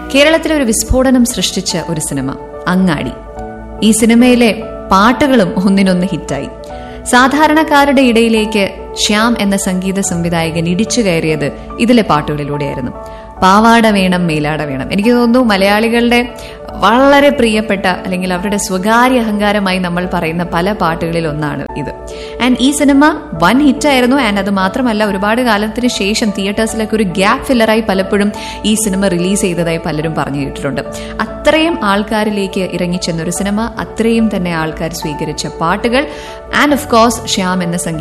കേരളത്തിലെ ഒരു വിസ്ഫോടനം സൃഷ്ടിച്ച ഒരു സിനിമ അങ്ങാടി ഈ സിനിമയിലെ പാട്ടുകളും ഒന്നിനൊന്ന് ഹിറ്റായി സാധാരണക്കാരുടെ ഇടയിലേക്ക് ശ്യാം എന്ന സംഗീത സംവിധായകൻ ഇടിച്ചു കയറിയത് ഇതിലെ പാട്ടുകളിലൂടെയായിരുന്നു പാവാട വേണം മേലാട വേണം എനിക്ക് തോന്നുന്നു മലയാളികളുടെ വളരെ പ്രിയപ്പെട്ട അല്ലെങ്കിൽ അവരുടെ സ്വകാര്യ അഹങ്കാരമായി നമ്മൾ പറയുന്ന പല പാട്ടുകളിൽ ഒന്നാണ് ഇത് ആൻഡ് ഈ സിനിമ വൻ ഹിറ്റായിരുന്നു ആൻഡ് അത് മാത്രമല്ല ഒരുപാട് കാലത്തിന് ശേഷം തിയേറ്റേഴ്സിലൊക്കെ ഒരു ഗ്യാപ്പ് ഫില്ലറായി പലപ്പോഴും ഈ സിനിമ റിലീസ് ചെയ്തതായി പലരും പറഞ്ഞു കേട്ടിട്ടുണ്ട് അത്രയും ആൾക്കാരിലേക്ക് ഇറങ്ങിച്ചെന്ന ഒരു സിനിമ അത്രയും തന്നെ ആൾക്കാർ സ്വീകരിച്ച പാട്ടുകൾ ആൻഡ് ഓഫ് കോഴ്സ് ശ്യാം എന്ന സംഗീത